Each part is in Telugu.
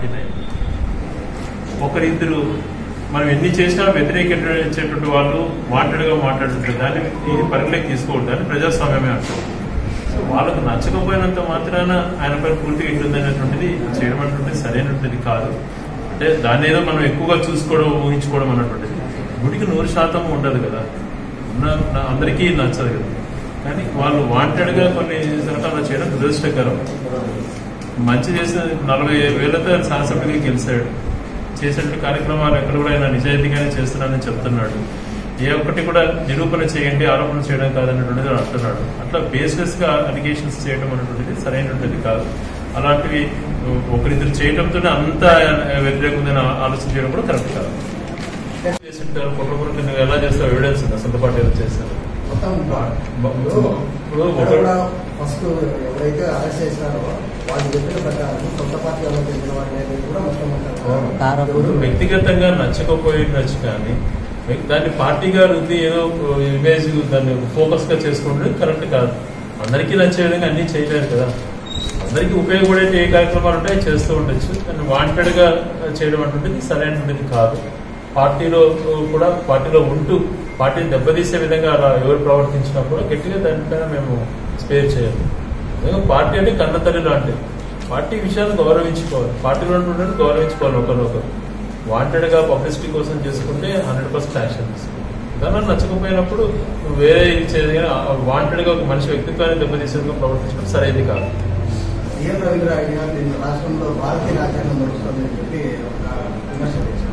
పార్టీని అయింది ఒకరిద్దరు మనం ఎన్ని చేసినా వ్యతిరేకించేటువంటి వాళ్ళు మాట్లాడుగా మాట్లాడుతుంటారు దాన్ని ఇది పరిగణలోకి తీసుకోవద్దు దాన్ని ప్రజాస్వామ్యమే అంటారు సో వాళ్ళకు నచ్చకపోయినంత మాత్రాన ఆయన పైన పూర్తిగా ఇట్టుంది అనేటువంటిది చేయడం అనేటువంటిది సరైనటువంటిది కాదు అంటే దాన్ని ఏదో మనం ఎక్కువగా చూసుకోవడం ఊహించుకోవడం అన్నటువంటిది గుడికి నూరు శాతం ఉండదు కదా ఉన్న నా- అందరికీ నచ్చదు కదా కానీ వాళ్ళు వాంటెడ్గా కొన్ని సంఘటనలు చేయడం దురదృష్టకరం మంచి చేసిన నలభై వేలతో ఆయన శాసనసభ్యుడిగా గెలిచాడు చేసినటువంటి కార్యక్రమాలు ఎక్కడ కూడా ఆయన నిజాయితీగానే చేస్తున్నానని చెప్తున్నాడు ఏ ఒక్కటి కూడా నిరూపణ చేయండి ఆరోపణ చేయడం కాదన్నటువంటిది ఆయన అంటున్నాడు అట్లా బేస్లెస్ గా అలిగేషన్స్ చేయడం అనేటువంటిది సరైనటువంటిది కాదు అలాంటివి ఒకరిద్దరు చేయడంతో అంత వ్యతిరేకంగా ఆలోచన చేయడం కూడా కరెక్ట్ కాదు చేసింటారు కుట్రపురం నువ్వు ఎలా చేస్తావు ఎవిడెన్స్ ఉందా సొంత పార్టీ ఎలా చేస్తారు మొత్తం ఇప్పుడు ఇక్కడ ఒక- కూడా ఫస్ట్ ఎవరైతే అరెస్ట్ చేసినారో వాళ్ళు చెప్పిన ప్రకారం సొంత పార్టీ వాళ్ళకి తెలిసిన వాటి అనేది కూడా మొత్తం ఉంటారు ఇప్పుడు వ్యక్తిగతంగా నచ్చకపోయినచ్చు కానీ దాన్ని పార్టీగా రుద్ది ఏదో ఇమేజ్ దాన్ని ఫోకస్ గా చేసుకోవడం కరెక్ట్ కాదు అందరికీ నచ్చే విధంగా అన్ని చేయలేరు కదా అందరికీ ఉపయోగపడే ఏ కార్యక్రమాలు ఉంటాయో చేస్తూ ఉండొచ్చు కానీ వాంటెడ్ గా చేయడం అటువంటిది సరైనటువంటిది కాదు పార్టీలో కూడా పార్టీలో ఉంటూ పార్టీని దెబ్బతీసే విధంగా అలా ఎవరు ప్రవర్తించినా కూడా గట్టిగా దానిపైన మేము స్పేర్ చేయాలి ఎందుకంటే పార్టీ అంటే కన్న తల్లి లాంటిది పార్టీ విషయాన్ని గౌరవించుకోవాలి పార్టీలో ఉంటుండే గౌరవించుకోవాలి ఒకరినొకరు వాంటెడ్ గా పబ్లిసిటీ కోసం చేసుకుంటే హండ్రెడ్ పర్సెంట్ యాక్షన్ తీసుకోవాలి దాని నచ్చకపోయినప్పుడు నువ్వు వేరే ఇది చేయదు కానీ వాంటెడ్ గా ఒక మనిషి వ్యక్తిత్వాన్ని దెబ్బతీసేందుకు ప్రవర్తించడం సరైనది కాదు సీఎం రవీంద్ర అడిగిన దీని రాష్ట్రంలో భారతీయ రాజ్యాంగం నడుస్తుందని చెప్పి ఒక విమర్శ చేశారు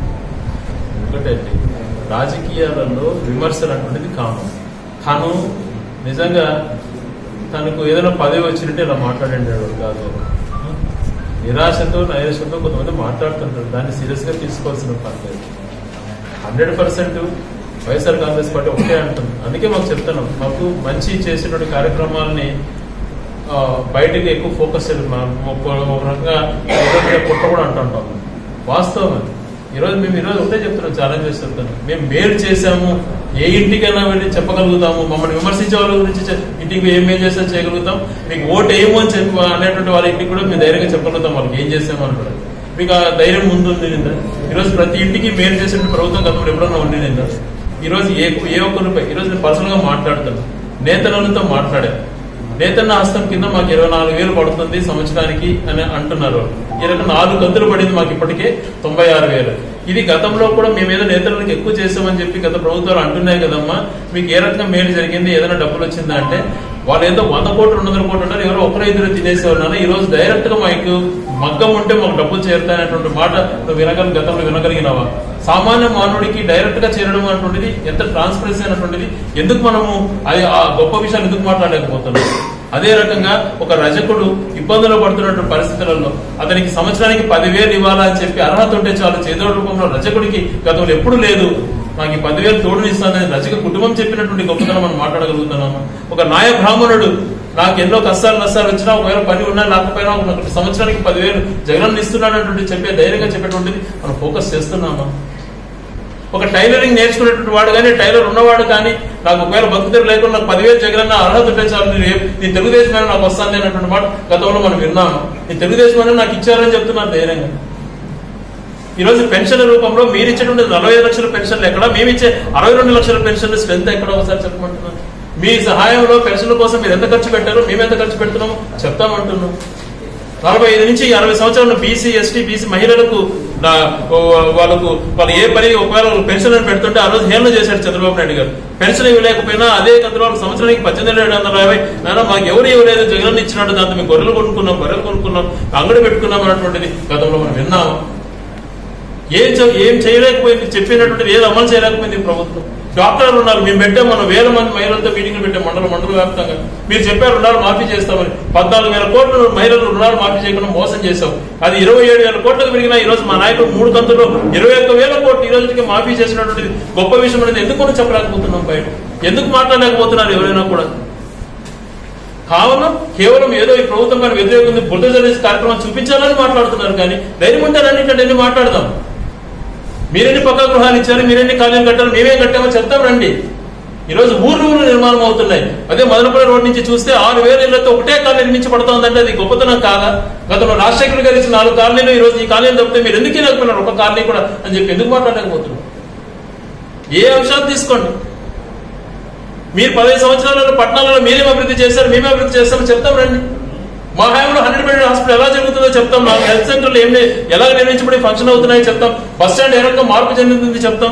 ఒకటే రాజకీయాలలో విమర్శలు అటువంటిది కామన్ తను నిజంగా తనకు ఏదైనా పదవి వచ్చినట్టే ఇలా మాట్లాడాడు కాదు నిరాశతో నైరాశతో కొంతమంది మాట్లాడుతుంటారు దాన్ని సీరియస్ గా తీసుకోవాల్సిన పర్లేదు hundred percent YSR Congress party ఒకటే అంటుంది అందుకే మాకు చెప్తున్నాం మాకు మంచి చేసేటువంటి కార్యక్రమాలని ఆ, బయటకి ఎక్కువ ఫోకస్ చేయడం మనం ఒక ఒక రకంగా ఏదో పుట్ట కూడా అంటుంటాం వాస్తవం అది ఈరోజు మేము ఈరోజు ఒకటే చెప్తున్నాం ఛాలెంజ్ చేస్తుంటాను మేము మేలు చేశాము ఏ ఇంటికైనా వెళ్ళి చెప్పగలుగుతాము మమ్మల్ని విమర్శించే వాళ్ళ గురించి చె- ఇంటికి ఏం మేలు చేసా చేయగలుగుతాం మీకు ఓటు ఏమో అని చెప్పి అనేటువంటి వాళ్ళ ఇంటికి కూడా మేము ధైర్యంగా చెప్పగలుగుతాం వాళ్ళకి ఏం చేసాము అని కూడా మీకు ఆ ధైర్యం ముందు ఉండిందా ఈరోజు ప్రతి ఇంటికి మేలు చేసే ప్రభుత్వం గతంలో ఎప్పుడన్నా ఉండిందా ఈరోజు ఏ ఏ ఒక్కరిపై ఈరోజు నేను పర్సనల్ గా మాట్లాడుతాను నేతలతో మాట్లాడాను నేతన్న హస్తం కింద మాకు ఇరవై నాలుగు వేలు పడుతుంది సంవత్సరానికి అని అంటున్నారు ఇరవై నాలుగు కంతులు పడింది మాకు ఇప్పటికే తొంభై ఆరు వేలు ఇది గతంలో కూడా మేము ఏదో నేతలకు ఎక్కువ చేసామని చెప్పి గత ప్రభుత్వాలు అంటున్నాయి కదమ్మా మీకు ఏ రకంగా మేలు జరిగింది ఏదైనా డబ్బులు వచ్చిందా అంటే వాళ్ళు ఏదో వంద కోట్లు రెండు వందల కోట్లు ఉన్నారు ఎవరో ఒకరు ఇద్దరు తినేసే ఉన్నారు ఈ రోజు డైరెక్ట్ గా మాకు మగ్గం ఉంటే మాకు డబ్బులు చేరుతాయనేటువంటి మాట నువ్వు వినగల గతంలో వినగలిగినావా సామాన్య మానవుడికి డైరెక్ట్ గా చేరడం అనేటువంటిది ఎంత ట్రాన్స్పరెన్సీ అనేటువంటిది ఎందుకు మనము అది ఆ గొప్ప విషయాలు ఎందుకు మాట్లాడలేకపోతున్నాం అదే రకంగా ఒక రజకుడు ఇబ్బందులు పడుతున్నటువంటి పరిస్థితులలో అతనికి సంవత్సరానికి పదివేలు ఇవ్వాలని చెప్పి అర్హత ఉంటే చాలు చేదో రూపంలో రజకుడికి గతంలో ఎప్పుడు లేదు మాకు ఈ పదివేలు తోడునిస్తానని రజక కుటుంబం చెప్పినటువంటి గొప్పతనం మనం మాట్లాడగలుగుతున్నాము ఒక నాయ బ్రాహ్మణుడు నాకు ఎన్నో కష్టాలు నష్టాలు వచ్చినా ఒకవేళ పని ఉన్నా లేకపోయినా ఒక సంవత్సరానికి పదివేలు జగన్ ఇస్తున్నాడటువంటి చెప్పే ధైర్యంగా చెప్పేటువంటిది మనం ఫోకస్ చేస్తున్నామా ఒక టైలరింగ్ నేర్చుకునేటువంటి వాడు కానీ టైలర్ ఉన్నవాడు కానీ నాకు ఒకవేళ భక్తులు లేకుండా నాకు పదివేలు జగనన్న అర్హత ఉంటే చాలు నేను ఏ- నీ తెలుగుదేశం అయినా నాకు వస్తాను అనేటువంటి మాట గతంలో మనం విన్నాము నీ తెలుగుదేశం అయినా నాకు ఇచ్చారని చెప్తున్నారు ధైర్యంగా ఈ రోజు పెన్షన్ రూపంలో మీరు ఇచ్చేటువంటి నలభై ఐదు లక్షల పెన్షన్లు ఎక్కడ మేము ఇచ్చే అరవై రెండు లక్షల పెన్షన్ స్ట్రెంత్ ఎక్కడ ఒకసారి చెప్పమంటున్నాం మీ సహాయంలో పెన్షన్ల కోసం మీరు ఎంత ఖర్చు పెట్టారో మేము ఎంత ఖర్చు పెడుతున్నామో చెప్తామంటున్నాం నలభై ఐదు నుంచి అరవై సంవత్సరాల బీసీ ఎస్టీ బీసీ మహిళలకు నా- ఓ- వాళ్ళకు వాళ్ళు ఏ పని ఒకవేళ వాళ్ళు పెన్షన్ అని పెడుతుంటే ఆ రోజు హేళన చేశాడు చంద్రబాబు నాయుడు గారు పెన్షన్ ఇవ్వలేకపోయినా అదే చంద్రబాబు సంవత్సరానికి పద్దెనిమిది వేల వందల యాభై నాన్న మాకు ఎవరు ఇవ్వలేదు జగన్ ఇచ్చినట్టు దాంతో మేము గొర్రెలు కొనుక్కున్నాం బర్రెలు కొనుక్కున్నాం అంగడి పెట్టుకున్నాం అన్నటువంటిది గతంలో మనం విన్నాము ఏం చే- ఏం చేయలేకపోయింది చెప్పినటువంటిది ఏది అమలు చేయలేకపోయింది ఈ ప్రభుత్వం డాక్టర్లు ఉన్నారు మేము పెట్టాం మనం వేల మంది మహిళలతో మీటింగ్లు పెట్టాం మండల మండల వ్యాప్తంగా మీరు చెప్పారు రుణాలు మాఫీ చేస్తామని పద్నాలుగు వేల కోట్లు మహిళలు రుణాలు మాఫీ చేయకుండా మోసం చేశాం అది ఇరవై ఏడు వేల కోట్లకు పెరిగిన ఈ రోజు మా నాయకుడు మూడు కంతుల్లో ఇరవై ఒక్క వేల కోట్లు ఈ రోజుకి మాఫీ చేసినటువంటిది గొప్ప విషయం అనేది ఎందుకు మనం చెప్పలేకపోతున్నాం బయట ఎందుకు మాట్లాడలేకపోతున్నారు ఎవరైనా కూడా కావున కేవలం ఏదో ఈ ప్రభుత్వం పైన వ్యతిరేకంగా బుద్ధ జరిగే కార్యక్రమం చూపించాలని మాట్లాడుతున్నారు కానీ ధైర్యం ఉంటే రండి ఇక్కడ వెళ్ళి మాట్లాడదాం మీరెన్ని పక్క గృహాలు ఇచ్చారు మీరెన్ని కాలేజీలు కట్టారు మేమే కట్టామో చెప్తాం రండి ఈ రోజు ఊర్లు ఊర్లు నిర్మాణం అవుతున్నాయి అదే మదనపల్లి రోడ్ నుంచి చూస్తే ఆరు వేల ఇళ్లతో ఒకటే కాలనీ నిర్మించబడుతోందంటే అది గొప్పతనం కాదా గతంలో రాజశేఖర్ గారు ఇచ్చిన నాలుగు కాలనీలు ఈ రోజు ఈ కాలనీ తప్పితే మీరు ఎందుకు లేకపోయినారు ఒక కాలనీ కూడా అని చెప్పి ఎందుకు మాట్లాడలేకపోతున్నారు ఏ అంశాలు తీసుకోండి మీరు పదహైదు సంవత్సరాలలో పట్టణాలలో మీరేం అభివృద్ధి చేశారు మేమే అభివృద్ధి చేస్తామని చెప్తాం రండి మా హయాంలో హండ్రెడ్ బెడ్ హాస్పిటల్ ఎలా జరుగుతుందో చెప్తాం మా హెల్త్ సెంటర్లు ఏం ఎలా నిర్మించబడి ఫంక్షన్ అవుతున్నాయో చెప్తాం బస్ స్టాండ్ ఏ రకంగా మార్పు చెందుతుంది చెప్తాం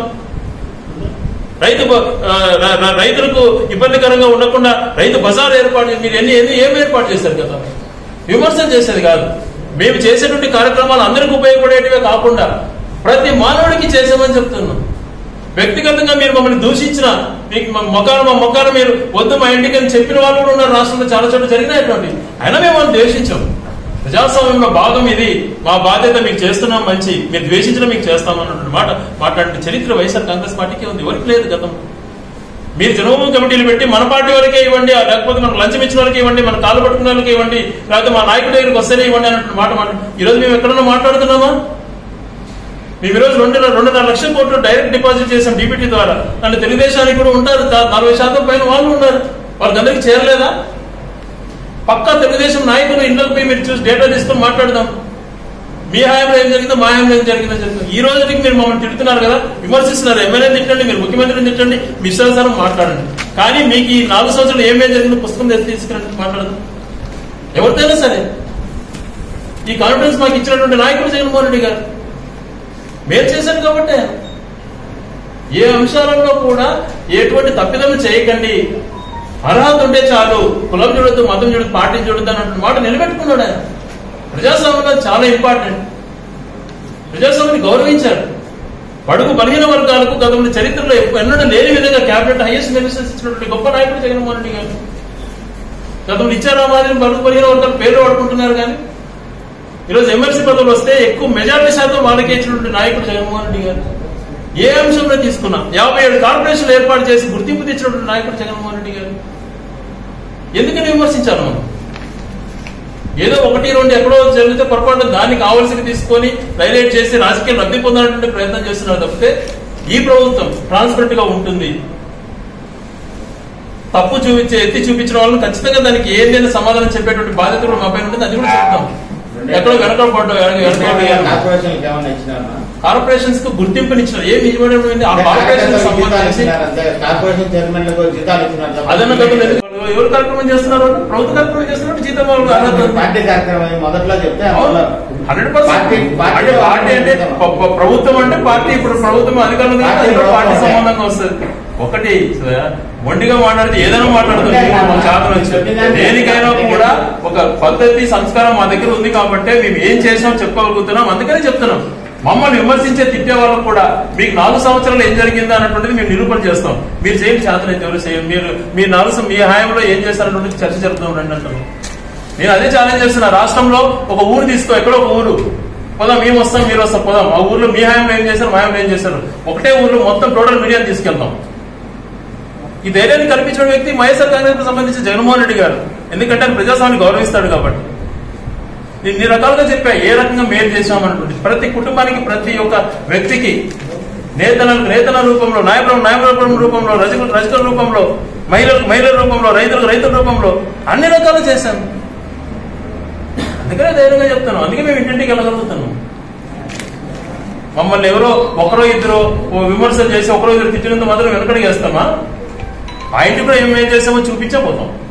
రైతు బ- ఆ, ర- ర- రైతులకు ఇబ్బందికరంగా ఉండకుండా రైతు బజార్ ఏర్పాటు మీరు ఎన్ని ఎన్ని ఏం ఏర్పాటు చేశారు కదా విమర్శలు చేసేది కాదు మేము చేసేటువంటి కార్యక్రమాలు అందరికి ఉపయోగపడేటివే కాకుండా ప్రతి మానవుడికి చేసామని చెప్తున్నాం వ్యక్తిగతంగా మీరు మమ్మల్ని దూషించిన మీకు మా మొక్కలు మా మొక్కలు మీరు వద్దు మా ఇంటికి అని చెప్పిన వాళ్ళు కూడా ఉన్నారు రాష్ట్రంలో చాలా చోట్ల జరిగినటువంటి అయినా మేము వాళ్ళని ద్వేషించాం ప్రజాస్వామ్యంలో భాగం ఇది మా బాధ్యత మీకు చేస్తున్నాం మంచి మీరు ద్వేషించడం మీకు చేస్తామన్నటువంటి మాట మాట్లాడిన చరిత్ర వైఎస్ఆర్ కాంగ్రెస్ పార్టీకి ఉంది ఎవరికి లేదు గతం మీరు జనభూమి కమిటీలు పెట్టి మన పార్టీ వాళ్ళకే ఇవ్వండి ఆ లేకపోతే మనకు లంచం ఇచ్చిన వాళ్ళకి ఇవ్వండి మన కాలు పట్టుకున్న వాళ్ళకి ఇవ్వండి లేకపోతే మా నాయకుడి దగ్గరికి వస్తేనే ఇవ్వండి అన్నట్టు మాట మాట ఈరోజు మేము ఎక్కడన్నా మాట్లాడుతున్నామా మేము ఈరోజు రెండు రెండున్నర లక్షల కోట్లు డైరెక్ట్ డిపాజిట్ చేసాం డీబీటీ ద్వారా అంటే తెలుగుదేశానికి కూడా ఉంటారు దా- నలభై శాతం పైన వాళ్ళు ఉన్నారు వాళ్ళకందరికీ చేరలేదా పక్కా తెలుగుదేశం నాయకులు ఇండ్లకు పోయి మీరు చూసి డేటా తీసుకొని మాట్లాడదాం మీ హయాంలో ఏం జరిగిందో మా హయాంలో ఏం జరిగిందో జరిగిందో ఈ రోజుకి మీరు మమ్మల్ని తిడుతున్నారు కదా విమర్శిస్తున్నారు ఎమ్మెల్యే తిట్టండి మీరు ముఖ్యమంత్రిని తిట్టండి మీ ఇష్టానుసారం మాట్లాడండి కానీ మీకు ఈ నాలుగు సంవత్సరాలు ఏమేం జరిగిందో పుస్తకం తెచ్చి తీసుకురండి మాట్లాడదాం ఎవరిదైనా సరే ఈ కాన్ఫిడెన్స్ మాకు ఇచ్చినటువంటి నాయకుడు జగన్మోహన్ రెడ్డి గారు మేము చేశాం కాబట్టి ఏ అంశాలలో కూడా ఎటువంటి తప్పిదములు చేయకండి అర్హత ఉంటే చాలు కులం చూడొద్దు మతం చూడొద్దు పార్టీ చూడొద్దు అన్నటువంటి మాట నిలబెట్టుకున్నాడు ఆయన ప్రజాస్వామ్యంలో చాలా ఇంపార్టెంట్ ప్రజాస్వామ్యాన్ని గౌరవించారు బడుగు బలహీన వర్గాలకు గతంలో చరిత్రలో ఎప్పుడు ఎన్నడూ లేని విధంగా క్యాబినెట్ హైయెస్ట్ మినిస్టర్స్ ఇచ్చినటువంటి గొప్ప నాయకుడు జగన్మోహన్ రెడ్డి గారు గతంలో ఇచ్చారా మాదిరి బడుగు బలహీన వర్గాలు పేర్లు వాడుకుంటున్నారు కానీ ఈరోజు ఎమ్మెల్సీ పదవులు వస్తే ఎక్కువ మెజారిటీ శాతం వాళ్ళకే ఇచ్చినటువంటి నాయకుడు జగన్మోహన్ రెడ్డి గారు ఏ అంశంలో తీసుకున్నా యాభై ఏడు కార్పొరేషన్లు ఏర్పాటు చేసి గుర్తింపు తెచ్చినటువంటి నాయకుడు జగన్మోహన్ రెడ్డి గారు ఎందుకని విమర్శించాలి మనం ఏదో ఒకటి రెండు ఎక్కడో జరిగితే పొరపాటు దాన్ని కావాల్సింది తీసుకొని హైలైట్ చేసి రాజకీయ లబ్ధి పొందాలనే ప్రయత్నం చేస్తున్నారు తప్పితే ఈ ప్రభుత్వం ట్రాన్స్పరెంట్ గా ఉంటుంది తప్పు చూపించే ఎత్తి చూపించిన వాళ్ళని ఖచ్చితంగా దానికి ఏదైనా సమాధానం చెప్పేటువంటి బాధ్యత కూడా మా పైన ఉంటుంది అది కూడా చెప్తాం ఎక్కడో వెనకబడ్డ కార్పొరేషన్కి ఏమన్నా ఇచ్చినారా కార్పొరేషన్స్ కు గుర్తింపునిచ్చిన ఏం నిజమైనటువంటి ఆ కార్పొరేషన్ జీతాలు సంబంధించి ఇచ్చినారు అంతే. కార్పొరేషన్ చైర్మన్లకు జీతాలు ఇచ్చినారు తప్ప అదన్న గతంలో ఎందుకు- ఎవరు కార్యక్రమం చేస్తున్నారు వాళ్ళు? ప్రభుత్వ కార్యక్రమం చేస్తున్నారు జీతం వాళ్ళు అర్హత ఉంది. పార్టీ కార్యక్రమం మొదట్లో చెప్తే అవును. అందులో 100% పార్టీ- పార్టీ అంటే పార్టీ అంటే ప- ప- ప్రభుత్వం అంటే పార్టీ ఇప్పుడు ప్రభుత్వం అధికారంలో ఉంది, పార్టీ అందులో పార్టీ ప్రభుత్వం. సంబంధంగా వస్తుంది ఒకటి సోయా, మొండిగా మాట్లాడితే ఏదైనా మాట్లాడుతుంది అంటే మా చేతన వచ్చి. దేనికైనా కూడా ఒక పద్ధతి సంస్కారం మా దగ్గర ఉంది కాబట్టి మేము ఏం చేసాం చెప్పగలుగుతున్నాం అందుకనే చెప్తున్నాం మమ్మల్ని విమర్శించే తిట్టే వాళ్ళకు కూడా మీకు నాలుగు సంవత్సరాలు ఏం జరిగిందా అన్నటువంటిది మేము నిరూపణ చేస్తాం మీరు చేయండి చేతన అయితే ఎవరు చేయండి మీరు మీ నాలుగు సం- మీ హాయంలో ఏం చేస్తారన్నటువంటి చర్చ జరుపుతాం రండి అంటున్నాం నేను అదే ఛాలెంజ్ చేస్తున్నా రాష్ట్రంలో ఒక ఊరు తీసుకో ఎక్కడో ఒక ఊరు పోదాం మేము వస్తాం మీరు వస్తాం పోదాం ఆ ఊర్లో మీ హాయంలో ఏం చేశారు మా హాయంలో ఏం చేశారు ఒకటే ఊర్లో మొత్తం టోటల్ మీడియాని తీసుకెళ్తాం ఈ ధైర్యాన్ని కల్పించిన వ్యక్తి వైఎస్ఆర్ కాంగ్రెస్ కు సంబంధించి జగన్మోహన్ రెడ్డి గారు ఎందుకంటే ఆయన ప్రజాస్వామిని గౌరవిస్తాడు కాబట్టి నేను ఇన్ని రకాలుగా చెప్పా ఏ రకంగా మేలు చేశామన్నటువంటి ప్రతి కుటుంబానికి ప్రతి ఒక్క వ్యక్తికి నేతల నేతల రూపంలో నాయకుల నాయకుల రూపంలో రజకుల రజకుల రూపంలో మహిళలకు మహిళల రూపంలో రైతులకు రైతుల రూపంలో అన్ని రకాలు చేశాను అందుకనే ధైర్యంగా చెప్తాను అందుకే మేము ఇంటింటికి వెళ్ళగలుగుతున్నాం మమ్మల్ని ఎవరో ఒకరో ఇద్దరు ఓ విమర్శలు చేసి ఒకరో ఇద్దరు తిట్టినంత మాత్రం వెనకడిగేస్తామా ఆ ఇంటికి కూడా ఏం ఏం చేస్తామో చూపించే పోతాం